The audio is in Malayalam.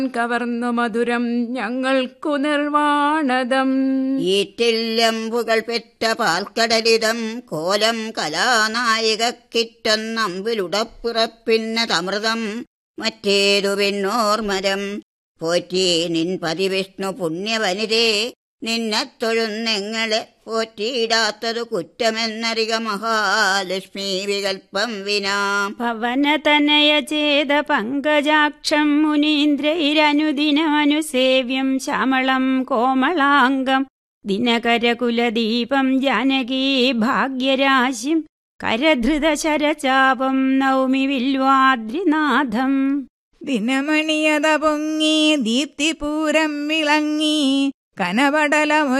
കവർന്നു മധുരം ഞങ്ങൾക്കു നിർവാണതം ഈറ്റില്ലമ്പുകൾ പെറ്റ പാൽക്കടലിതം കോലം കലാനായികക്കിറ്റൊന്നമ്പിലുടപ്പുറപ്പിന്നതമൃതം മറ്റേതു പിന്നോർമരം പോറ്റി നിൻ പതിവിഷ്ണു പുണ്യവനിതേ നിന്നെ തൊഴുന്നെങ്ങളെ പോറ്റിയിടാത്തതു കുറ്റമെന്നറിക മഹാലക്ഷ്മി വികൽപ്പം വിനാ പവനതനയ ചേത പങ്കജാക്ഷം മുനീന്ദ്രൈരനുദിനമനുസേവ്യം ശ്യാമളം കോമളാംഗം ദിനകരകുലദീപം ജാനകീ ഭാഗ്യരാശിം കരധൃതശരചാപം നൗമി വില്വാദ്രിനാഥം ദിനമണിയത പൊങ്ങി ദീപ്തിപൂരം വിളങ്ങി കനപടലമൊരു